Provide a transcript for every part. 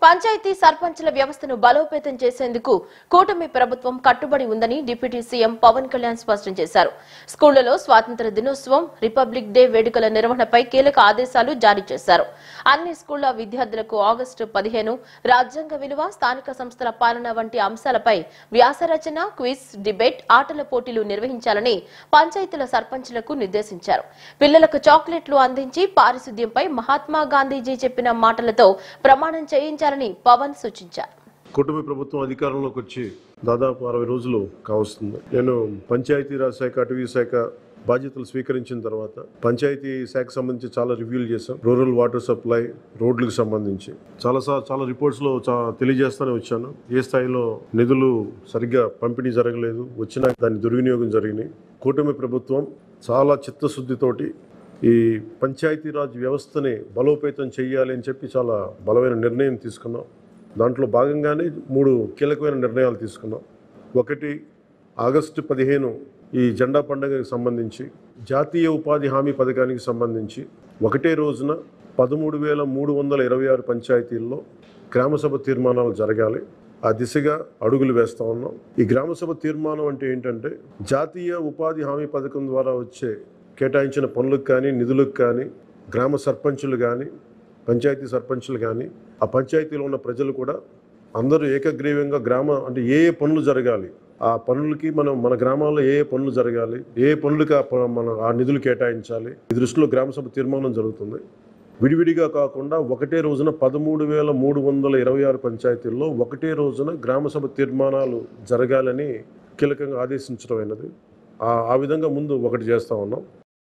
పంచాయతీ సర్పంచుల వ్యవస్థను బలోపేతం చేసేందుకు కూటమి ప్రభుత్వం కట్టుబడి ఉందని డిప్యూటీ సీఎం పవన్ కళ్యాణ్ స్పష్టం చేశారు స్కూళ్లలో స్వాతంత్ర దినోత్సవం రిపబ్లిక్ డే వేడుకల నిర్వహణపై కీలక ఆదేశాలు జారీ చేశారు అన్ని స్కూళ్ల విద్యార్థులకు ఆగస్టు పదిహేను రాజ్యాంగ విలువ స్థానిక సంస్థల పాలన వంటి అంశాలపై వ్యాసరచన క్విజ్ డిబేట్ ఆటల పోటీలు నిర్వహించాలని పంచాయతీల సర్పంచులకు నిర్దేశించారు పిల్లలకు చాక్లెట్లు అందించి పారిశుద్ధ్యంపై మహాత్మా గాంధీజీ చెప్పిన మాటలతో ప్రమాణం చేయించాలని పవన్ సూచించారు కుటుంబ ప్రభుత్వం అధికారంలోకి వచ్చి దాదాపు అరవై రోజులు కావస్తుంది నేను పంచాయతీరాజ్ శాఖ అటవీ శాఖ బాధ్యతలు స్వీకరించిన తర్వాత పంచాయతీ శాఖ సంబంధించి చాలా రివ్యూలు చేశాం రూరల్ వాటర్ సప్లై రోడ్లకు సంబంధించి చాలా సా- చాలా రిపోర్ట్స్లో చా తెలియజేస్తూనే వచ్చాను ఏ స్థాయిలో నిధులు సరిగ్గా పంపిణీ జరగలేదు వచ్చినా దాని దుర్వినియోగం జరిగినాయి కూటమి ప్రభుత్వం చాలా చిత్తశుద్ధితోటి ఈ పంచాయతీరాజ్ వ్యవస్థని బలోపేతం చేయాలి అని చెప్పి చాలా బలమైన నిర్ణయం తీసుకున్నాం దాంట్లో భాగంగానే మూడు కీలకమైన నిర్ణయాలు తీసుకున్నాం ఒకటి ఆగస్టు పదిహేను ఈ జెండా పండుగకి సంబంధించి జాతీయ ఉపాధి హామీ పథకానికి సంబంధించి ఒకటే రోజున పదమూడు వేల మూడు వందల ఇరవై ఆరు పంచాయతీల్లో గ్రామసభ తీర్మానాలు జరగాలి ఆ దిశగా అడుగులు వేస్తా ఉన్నాం ఈ గ్రామసభ తీర్మానం అంటే ఏంటంటే జాతీయ ఉపాధి హామీ పథకం ద్వారా వచ్చే కేటాయించిన పనులకు కానీ నిధులకు కానీ గ్రామ సర్పంచులు కానీ పంచాయతీ సర్పంచులు కానీ ఆ పంచాయతీలో ఉన్న ప్రజలు కూడా అందరూ ఏకగ్రీవంగా గ్రామ అంటే ఏ ఏ పనులు జరగాలి ఆ పనులకి మనం మన గ్రామాల్లో ఏ ఏ పనులు జరగాలి ఏ పనులకి ఆ ప- మన ఆ నిధులు కేటాయించాలి ఈ దృష్టిలో గ్రామ సభ తీర్మానం జరుగుతుంది విడివిడిగా కాకుండా ఒకటే రోజున పదమూడు వేల మూడు వందల ఇరవై ఆరు పంచాయతీల్లో ఒకటే రోజున గ్రామ సభ తీర్మానాలు జరగాలని కీలకంగా ఆదేశించడం అయినది ఆ ఆ విధంగా ముందు ఒకటి చేస్తా ఉన్నాం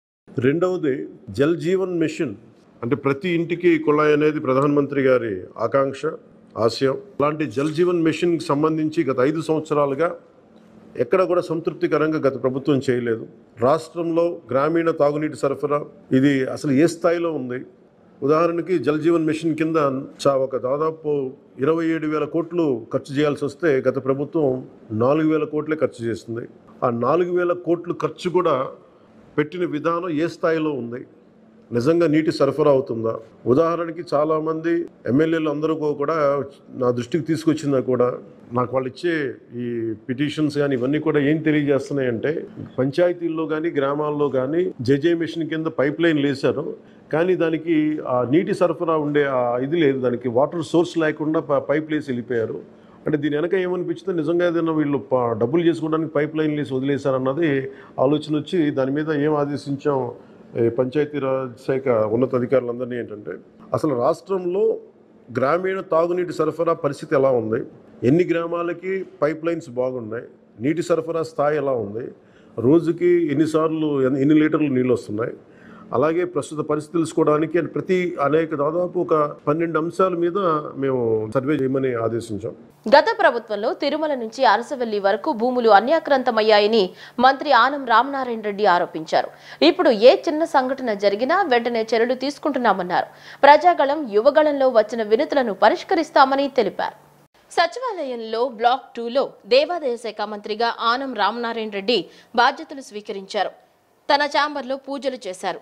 రెండవది జల్ జీవన్ మిషన్ అంటే ప్రతి ఇంటికి కుళాయి అనేది ప్రధానమంత్రి గారి ఆకాంక్ష ఆశయం అలాంటి జల్ జీవన్ మిషన్కి సంబంధించి గత ఐదు సంవత్సరాలుగా ఎక్కడ కూడా సంతృప్తికరంగా గత ప్రభుత్వం చేయలేదు రాష్ట్రంలో గ్రామీణ తాగునీటి సరఫరా ఇది అసలు ఏ స్థాయిలో ఉంది ఉదాహరణకి జల్ జీవన్ మిషన్ కింద చా ఒక దాదాపు ఇరవై ఏడు వేల కోట్లు ఖర్చు చేయాల్సి వస్తే గత ప్రభుత్వం నాలుగు వేల కోట్లే ఖర్చు చేస్తుంది ఆ నాలుగు వేల కోట్లు ఖర్చు కూడా పెట్టిన విధానం ఏ స్థాయిలో ఉంది నిజంగా నీటి సరఫరా అవుతుందా ఉదాహరణకి చాలామంది ఎమ్మెల్యేలు అందరూ కూడా నా దృష్టికి తీసుకొచ్చిందా కూడా నాకు వాళ్ళు ఇచ్చే ఈ పిటిషన్స్ కానీ ఇవన్నీ కూడా ఏం తెలియజేస్తున్నాయంటే పంచాయతీల్లో కానీ గ్రామాల్లో కానీ జేజే మిషన్ కింద పైప్ లైన్ వేశారు కానీ దానికి ఆ నీటి సరఫరా ఉండే ఆ ఇది లేదు దానికి వాటర్ సోర్స్ లేకుండా ప- పైప్ వేసి వెళ్ళిపోయారు అంటే దీని వెనక ఏమనిపించిందో నిజంగా ఏదైనా వీళ్ళు ప- డబ్బులు చేసుకోవడానికి పైప్ లైన్ వేసి వదిలేశారన్నది ఆలోచన వచ్చి దాని మీద ఏం ఆదేశించాం ఈ పంచాయతీరాజ్ శాఖ ఉన్నతాధికారులందరినీ ఏంటంటే అసలు రాష్ట్రంలో గ్రామీణ తాగునీటి సరఫరా పరిస్థితి ఎలా ఉంది ఎన్ని గ్రామాలకి పైప్ లైన్స్ బాగున్నాయి నీటి సరఫరా స్థాయి ఎలా ఉంది రోజుకి ఎన్నిసార్లు ఎన్ని ఎన్ని లీటర్లు నీళ్ళు వస్తున్నాయి అలాగే ప్రస్తుత పరిస్థితి తెలుసుకోవడానికి ప్రతి అనేక దాదాపు ఒక పన్నెండు అంశాల మీద మేము సర్వే చేయమని ఆదేశించాం గత ప్రభుత్వంలో తిరుమల నుంచి అరసవెల్లి వరకు భూములు అన్యాక్రాంతమయ్యాయని మంత్రి ఆనం రామనారాయణ రెడ్డి ఆరోపించారు ఇప్పుడు ఏ చిన్న సంఘటన జరిగినా వెంటనే చర్యలు తీసుకుంటున్నామన్నారు ప్రజాగళం యువగళంలో వచ్చిన వినతులను పరిష్కరిస్తామని తెలిపారు సచివాలయంలో బ్లాక్ టూలో దేవాదాయ శాఖ మంత్రిగా ఆనం రామనారాయణ రెడ్డి బాధ్యతలు స్వీకరించారు తన ఛాంబర్లో పూజలు చేశారు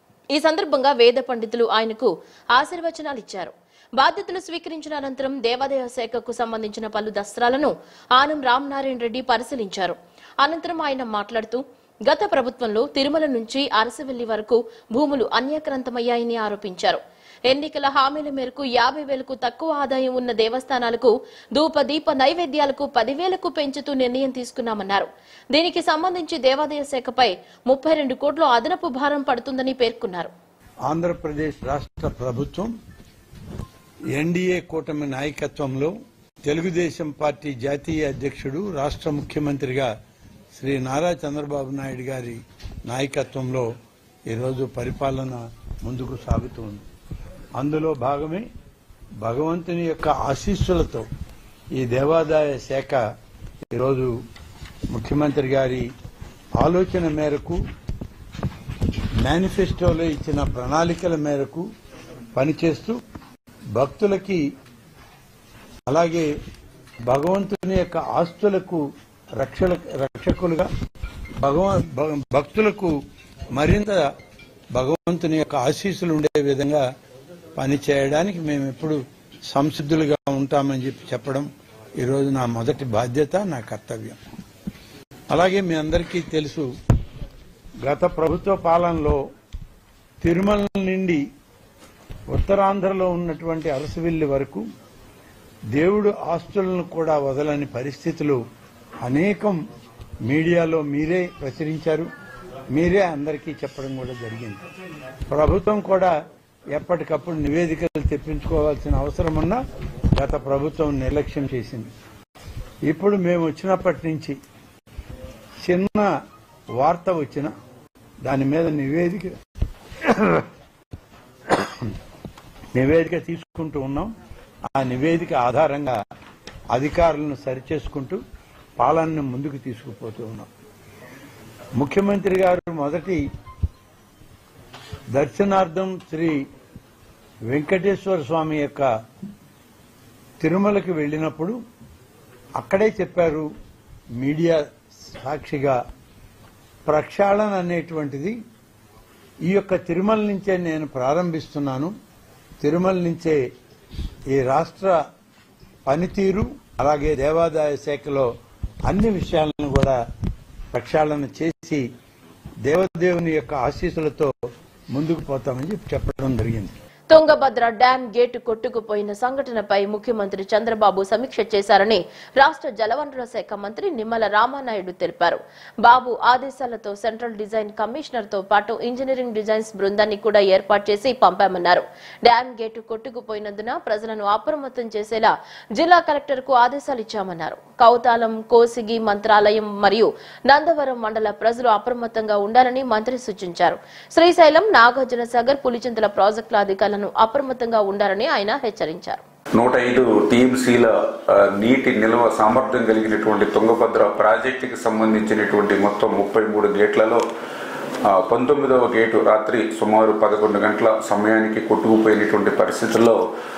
ఈ సందర్భంగా వేద పండితులు ఆయనకు ఆశీర్వచనాలు ఇచ్చారు బాధ్యతలు స్వీకరించిన అనంతరం దేవాదాయ శాఖకు సంబంధించిన పలు దస్త్రాలను ఆనం రామనారాయణ రెడ్డి పరిశీలించారు అనంతరం ఆయన మాట్లాడుతూ గత ప్రభుత్వంలో తిరుమల నుంచి అరసవెల్లి వరకు భూములు అన్యాక్రాంతమయ్యాయని ఆరోపించారు ఎన్నికల హామీల మేరకు యాభై వేలకు తక్కువ ఆదాయం ఉన్న దేవస్థానాలకు ధూప దీప నైవేద్యాలకు పదివేలకు పెంచుతూ నిర్ణయం తీసుకున్నామన్నారు దీనికి సంబంధించి దేవాదాయ శాఖపై ముప్పై రెండు కోట్ల అదనపు భారం పడుతుందని పేర్కొన్నారు ఆంధ్రప్రదేశ్ రాష్ట్ర ప్రభుత్వం ఎన్డీఏ కూటమి నాయకత్వంలో తెలుగుదేశం పార్టీ జాతీయ అధ్యక్షుడు రాష్ట్ర ముఖ్యమంత్రిగా శ్రీ నారా చంద్రబాబు నాయుడు గారి నాయకత్వంలో ఈరోజు పరిపాలన ముందుకు సాగుతుంది అందులో భాగమే భగవంతుని యొక్క ఆశీస్సులతో ఈ దేవాదాయ శాఖ ఈరోజు ముఖ్యమంత్రి గారి ఆలోచన మేరకు మేనిఫెస్టోలో ఇచ్చిన ప్రణాళికల మేరకు పనిచేస్తూ భక్తులకి అలాగే భగవంతుని యొక్క ఆస్తులకు రక్షణ రక్షకులుగా భగవ- భ- భక్తులకు మరింత భగవంతుని యొక్క ఆశీస్సులు ఉండే విధంగా పనిచేయడానికి మేము ఎప్పుడు సంసిద్ధులుగా ఉంటామని చెప్పి చెప్పడం ఈరోజు నా మొదటి బాధ్యత నా కర్తవ్యం అలాగే మీ అందరికీ తెలుసు గత ప్రభుత్వ పాలనలో తిరుమల నుండి ఉత్తరాంధ్రలో ఉన్నటువంటి అరసవిల్లి వరకు దేవుడు ఆస్తులను కూడా వదలని పరిస్థితులు అనేకం మీడియాలో మీరే ప్రచురించారు మీరే అందరికీ చెప్పడం కూడా జరిగింది ప్రభుత్వం కూడా ఎప్పటికప్పుడు నివేదికలు తెప్పించుకోవాల్సిన అవసరం ఉన్నా గత ప్రభుత్వం నిర్లక్ష్యం చేసింది ఇప్పుడు మేము వచ్చినప్పటి నుంచి చిన్న వార్త వచ్చిన దాని మీద నివేదిక నివేదిక తీసుకుంటూ ఉన్నాం ఆ నివేదిక ఆధారంగా అధికారులను సరిచేసుకుంటూ పాలనను ముందుకు తీసుకుపోతూ ఉన్నాం ముఖ్యమంత్రి గారు మొదటి దర్శనార్థం శ్రీ వెంకటేశ్వర స్వామి యొక్క తిరుమలకి వెళ్ళినప్పుడు అక్కడే చెప్పారు మీడియా సాక్షిగా ప్రక్షాళన అనేటువంటిది ఈ యొక్క తిరుమల నుంచే నేను ప్రారంభిస్తున్నాను తిరుమల నుంచే ఈ రాష్ట్ర పనితీరు అలాగే దేవాదాయ శాఖలో అన్ని విషయాలను కూడా ప్రక్షాళన చేసి దేవదేవుని యొక్క ఆశీస్సులతో ముందుకు పోతామని చెప్పి చెప్పడం జరిగింది తుంగభద్ర డ్యాం గేటు కొట్టుకుపోయిన సంఘటనపై ముఖ్యమంత్రి చంద్రబాబు సమీక్ష చేశారని రాష్ట్ర జలవనరుల శాఖ మంత్రి నిమ్మల రామానాయుడు తెలిపారు బాబు ఆదేశాలతో సెంట్రల్ డిజైన్ కమిషనర్ తో పాటు ఇంజనీరింగ్ డిజైన్స్ బృందాన్ని కూడా ఏర్పాటు చేసి పంపామన్నారు డ్యాం గేటు కొట్టుకుపోయినందున ప్రజలను అప్రమత్తం చేసేలా జిల్లా కలెక్టర్ కు ఆదేశాలు ఇచ్చామన్నారు కౌతాలం కోసిగి మంత్రాలయం మరియు నందవరం మండల ప్రజలు అప్రమత్తంగా ఉండాలని మంత్రి సూచించారు శ్రీశైలం నాగార్జున సాగర్ పులిచింతల ప్రాజెక్టుల అధికారులను అప్రమత్తంగా ఉండాలని ఆయన హెచ్చరించారు నూట ఐదు టీఎంసీల ఆ, నీటి నిల్వ సామర్థ్యం కలిగినటువంటి తుంగభద్ర ప్రాజెక్టుకి సంబంధించినటువంటి మొత్తం ముప్పై మూడు గేట్లలో ఆ, పంతొమ్మిదవ గేటు రాత్రి సుమారు పదకొండు గంటల సమయానికి కొట్టుకుపోయినటువంటి పరిస్థితుల్లో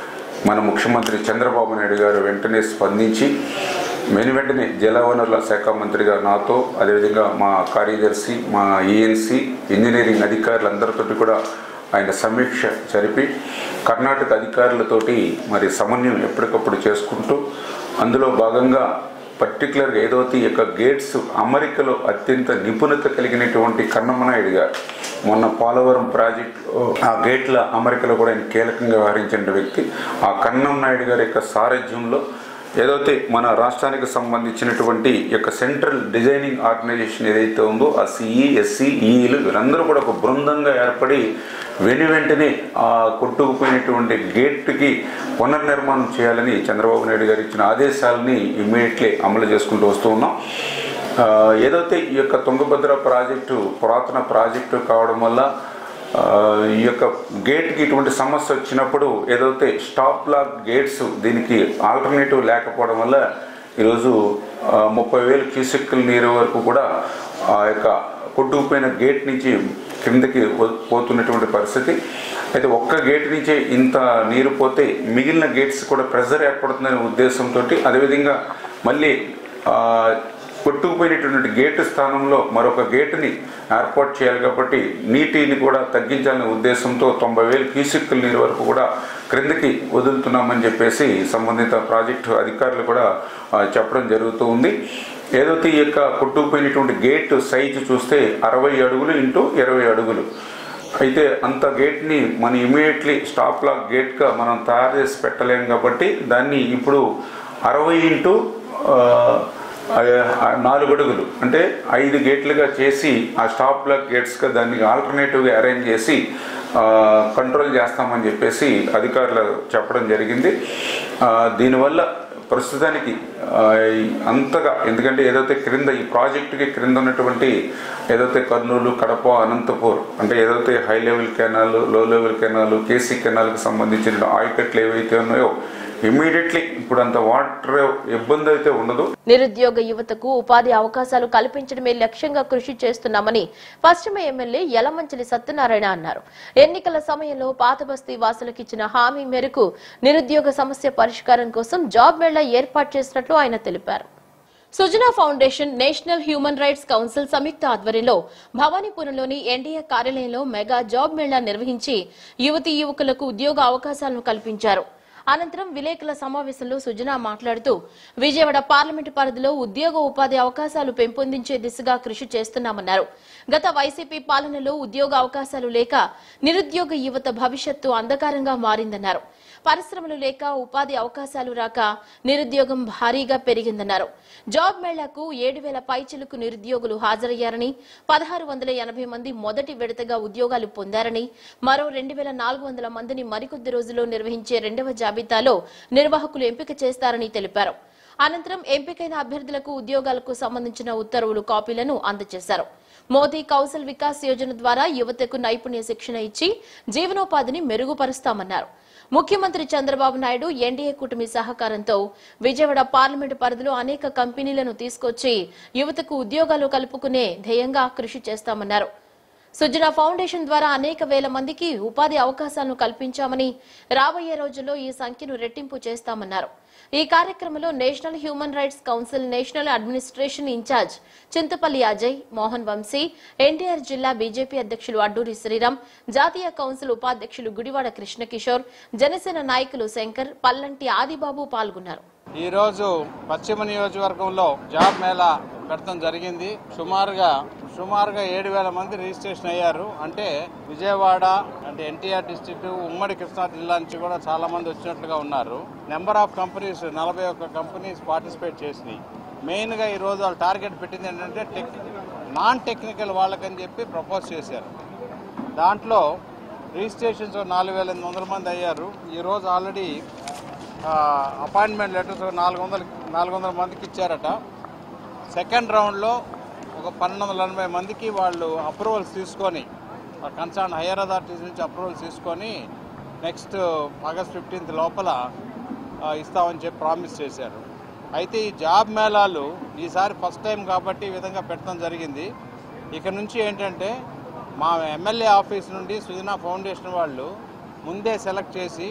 మన ముఖ్యమంత్రి చంద్రబాబు నాయుడు గారు వెంటనే స్పందించి వెను వెంటనే జలవనరుల శాఖ మంత్రిగా నాతో అదేవిధంగా మా కార్యదర్శి మా ఈఎన్సీ ఇంజనీరింగ్ అధికారులందరితోటి కూడా ఆయన సమీక్ష జరిపి కర్ణాటక అధికారులతోటి మరి సమన్వయం ఎప్పటికప్పుడు చేసుకుంటూ అందులో భాగంగా పర్టికులర్గా ఏదైతే ఈ యొక్క గేట్స్ అమరికలో అత్యంత నిపుణత కలిగినటువంటి కన్నమనాయుడు గారు మొన్న పోలవరం ప్రాజెక్టు ఆ గేట్ల అమరికలో కూడా ఆయన కీలకంగా వ్యవహరించిన వ్యక్తి ఆ కన్నం నాయుడు గారి యొక్క సారథ్యంలో ఏదైతే మన రాష్ట్రానికి సంబంధించినటువంటి ఈ యొక్క సెంట్రల్ డిజైనింగ్ ఆర్గనైజేషన్ ఏదైతే ఉందో ఆ సిఈ ఎస్సీ ఈఈలు వీరందరూ కూడా ఒక బృందంగా ఏర్పడి వెను వెంటనే ఆ కొట్టుకుపోయినటువంటి గేట్కి పునర్నిర్మాణం చేయాలని చంద్రబాబు నాయుడు గారు ఇచ్చిన ఆదేశాలని ఇమ్మీడియట్లీ అమలు చేసుకుంటూ వస్తూ ఉన్నాం ఆ, ఏదైతే ఈ యొక్క తుంగభద్ర ప్రాజెక్టు పురాతన ప్రాజెక్టు కావడం వల్ల ఆ, ఈ యొక్క గేట్కి ఇటువంటి సమస్య వచ్చినప్పుడు ఏదైతే స్టాప్ లాక్ గేట్స్ దీనికి ఆల్టర్నేటివ్ లేకపోవడం వల్ల ఈరోజు ఆ, ముప్పై వేలు క్యూసెక్కుల నీరు వరకు కూడా ఆ యొక్క కొట్టుకుపోయిన గేట్ నుంచి కిందకి వ- పోతున్నటువంటి పరిస్థితి అయితే ఒక్క గేట్ నుంచే ఇంత నీరు పోతే మిగిలిన గేట్స్ కూడా ప్రెజర్ ఏర్పడుతుందనే ఉద్దేశంతో అదేవిధంగా మళ్ళీ ఆ, కొట్టుకుపోయినటువంటి గేటు స్థానంలో మరొక గేటుని ఏర్పాటు చేయాలి కాబట్టి నీటిని కూడా తగ్గించాలనే ఉద్దేశంతో తొంభై వేలు క్యూసెక్కుల నీరు వరకు కూడా క్రిందకి వదులుతున్నామని చెప్పేసి సంబంధిత ప్రాజెక్టు అధికారులు కూడా ఆ, చెప్పడం జరుగుతూ ఉంది ఏదైతే ఈ యొక్క కొట్టుకుపోయినటువంటి గేట్ సైజు చూస్తే అరవై అడుగులు ఇంటూ ఇరవై అడుగులు అయితే అంత గేట్ని మనం ఇమీడియట్లీ స్టాప్ లాక్ గేట్గా మనం తయారు చేసి పెట్టలేం కాబట్టి దాన్ని ఇప్పుడు అరవై ఇంటూ ఆ, ఆ, నాలుగు అడుగులు అంటే ఐదు గేట్లుగా చేసి ఆ స్టాప్ లాక్ గేట్స్గా దాన్ని ఆల్టర్నేటివ్గా అరేంజ్ చేసి ఆ, కంట్రోల్ చేస్తామని చెప్పేసి అధికారులు చెప్పడం జరిగింది ఆ, దీనివల్ల ప్రస్తుతానికి ఆ, ఈ అంతగా ఎందుకంటే ఏదైతే క్రింద ఈ ప్రాజెక్టుకి క్రింద ఉన్నటువంటి ఏదైతే కర్నూలు కడప అనంతపూర్ అంటే ఏదైతే హై లెవెల్ కెనాల్ లో లెవెల్ కెనాల్ కేసీ కెనాల్కి సంబంధించిన ఆయకట్లు ఏవైతే ఉన్నాయో ఇమీడియట్లీ ఇప్పుడు అంత వాటర్ ఇబ్బంది అయితే ఉండదు నిరుద్యోగ యువతకు ఉపాధి అవకాశాలు కల్పించడమే లక్ష్యంగా కృషి చేస్తున్నామని పశ్చిమ ఎమ్మెల్యే యలమంచిలి సత్యనారాయణ అన్నారు ఎన్నికల సమయంలో పాత బస్తీ వాసులకు ఇచ్చిన హామీ మేరకు నిరుద్యోగ సమస్య పరిష్కారం కోసం జాబ్ మేళా ఏర్పాటు చేసినట్లు ఆయన తెలిపారు Sujana foundation national human rights council సంయుక్త ఆధ్వర్యంలో భవానీపురంలోని ఎన్డీఏ కార్యాలయంలో మెగా జాబ్ మేళా నిర్వహించి యువతీ యువకులకు ఉద్యోగ అవకాశాలను కల్పించారు అనంతరం విలేకరుల సమావేశంలో సుజనా మాట్లాడుతూ విజయవాడ పార్లమెంటు పరిధిలో ఉద్యోగ ఉపాధి అవకాశాలు పెంపొందించే దిశగా కృషి చేస్తున్నామన్నారు గత వైసీపీ పాలనలో ఉద్యోగ అవకాశాలు లేక నిరుద్యోగ యువత భవిష్యత్తు అంధకారంగా మారిందన్నారు పరిశ్రమలు లేక ఉపాధి అవకాశాలు రాక నిరుద్యోగం భారీగా పెరిగిందన్నారు జాబ్ మేళాకు ఏడు వేల పైచిలకు నిరుద్యోగులు హాజరయ్యారని పదహారు వందల ఎనభై మంది మొదటి విడతగా ఉద్యోగాలు పొందారని మరో రెండు వేల నాలుగు వందల మందిని మరికొద్ది రోజుల్లో నిర్వహించే రెండవ జాబితాలో నిర్వాహకులు ఎంపిక చేస్తారని తెలిపారు అనంతరం ఎంపికైన అభ్యర్థులకు ఉద్యోగాలకు సంబంధించిన ఉత్తర్వులు కాపీలను అందజేశారు మోదీ కౌశల్ వికాస్ యోజన ద్వారా యువతకు నైపుణ్య శిక్షణ ఇచ్చి జీవనోపాధిని మెరుగుపరుస్తామన్నారు ముఖ్యమంత్రి చంద్రబాబు నాయుడు ఎన్డీఏ కూటమి సహకారంతో విజయవాడ పార్లమెంటు పరిధిలో అనేక కంపెనీలను తీసుకొచ్చి యువతకు ఉద్యోగాలు కలుపుకునే ధ్యేయంగా కృషి చేస్తామన్నారు సుజనా ఫౌండేషన్ ద్వారా అనేక వేల మందికి ఉపాధి అవకాశాలను కల్పించామని రాబోయే రోజుల్లో ఈ సంఖ్యను రెట్టింపు చేస్తామన్నారు ఈ కార్యక్రమంలో national human rights council national administration incharge Chintapalli Ajay Mohan Vamsi NTR జిల్లా బీజేపీ అధ్యక్షులు అడ్డూరి శ్రీరామ్ జాతీయ కౌన్సిల్ ఉపాధ్యక్షులు గుడివాడ కృష్ణకిషోర్ జనసేన నాయకులు శంకర్ పల్లంటి ఆదిబాబు పాల్గొన్నారు ఈరోజు పశ్చిమ నియోజకవర్గంలో జాబ్ మేళా పెడతాం జరిగింది సుమారుగా సుమారుగా ఏడు వేల మంది రిజిస్ట్రేషన్ అయ్యారు అంటే విజయవాడ అంటే ఎన్టీఆర్ డిస్టిక్ ఉమ్మడి కృష్ణా జిల్లా నుంచి కూడా చాలా మంది వచ్చినట్లుగా ఉన్నారు నెంబర్ ఆఫ్ కంపెనీస్ నలభై ఒక్క కంపెనీస్ పార్టిసిపేట్ చేసినాయి మెయిన్గా ఈరోజు వాళ్ళు టార్గెట్ పెట్టింది ఏంటంటే టెక్ నాన్ టెక్నికల్ వాళ్ళకని చెప్పి ప్రపోజ్ చేశారు దాంట్లో రిజిస్ట్రేషన్స్ నాలుగు వేల ఎనిమిది వందల మంది అయ్యారు ఈరోజు ఆల్రెడీ అపాయింట్మెంట్ లెటర్స్ నాలుగు వందల నాలుగు వందల మందికి ఇచ్చారట సెకండ్ రౌండ్లో ఒక పన్నెండు వందల ఎనభై మందికి వాళ్ళు అప్రూవల్స్ తీసుకొని కన్సర్న్ హైయర్ అథారిటీస్ నుంచి అప్రూవల్స్ తీసుకొని నెక్స్ట్ ఆగస్ట్ ఫిఫ్టీన్త్ లోపల ఆ, ఇస్తామని చెప్పి ప్రామిస్ చేశారు అయితే ఈ జాబ్ మేళాలు ఈసారి ఫస్ట్ టైం కాబట్టి ఈ విధంగా పెట్టడం జరిగింది ఇక నుంచి ఏంటంటే మా ఎమ్మెల్యే ఆఫీస్ నుండి సుజనా ఫౌండేషన్ వాళ్ళు ముందే సెలెక్ట్ చేసి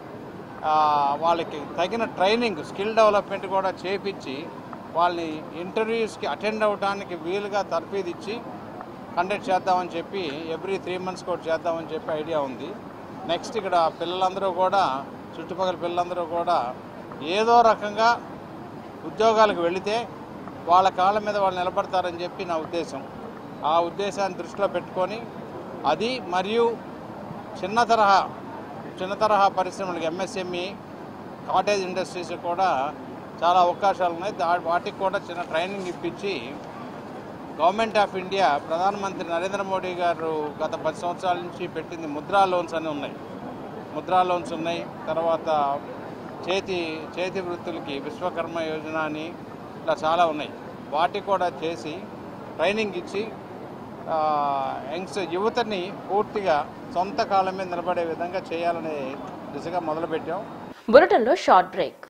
ఆ, వాళ్ళకి తగిన ట్రైనింగ్ స్కిల్ డెవలప్మెంట్ కూడా చేపించి వాళ్ళని ఇంటర్వ్యూస్కి అటెండ్ అవ్వడానికి వీలుగా తర్ఫీదిచ్చి కండక్ట్ చేద్దామని చెప్పి ఎవ్రీ త్రీ మంత్స్ కూడా చేద్దామని చెప్పి ఐడియా ఉంది నెక్స్ట్ ఇక్కడ పిల్లలందరూ కూడా చుట్టుపక్కల పిల్లలందరూ కూడా ఏదో రకంగా ఉద్యోగాలకు వెళితే వాళ్ళ కాళ్ళ మీద వాళ్ళు నిలబడతారని చెప్పి నా ఉద్దేశం ఆ ఉద్దేశాన్ని దృష్టిలో పెట్టుకొని అది మరియు చిన్న తరహా చిన్న తరహా పరిశ్రమలకు ఎంఎస్ఎంఈ కాటేజ్ ఇండస్ట్రీస్ కూడా చాలా అవకాశాలు ఉన్నాయి దా- వాటికి కూడా చిన్న ట్రైనింగ్ ఇప్పించి గవర్నమెంట్ ఆఫ్ ఇండియా ప్రధానమంత్రి నరేంద్ర మోడీ గారు గత పది సంవత్సరాల నుంచి పెట్టింది ముద్రా లోన్స్ అని ఉన్నాయి ముద్రా లోన్స్ ఉన్నాయి తర్వాత చేతి చేతి వృత్తులకి విశ్వకర్మ యోజన అని ఇట్లా చాలా ఉన్నాయి వాటికి కూడా చేసి ట్రైనింగ్ ఇచ్చి ఆ, యంగ్స్ యువతని పూర్తిగా సొంత కాళ్ళ మీద నిలబడే విధంగా చేయాలనే దిశగా మొదలుపెట్టాం బులెటిన్లో షార్ట్ బ్రేక్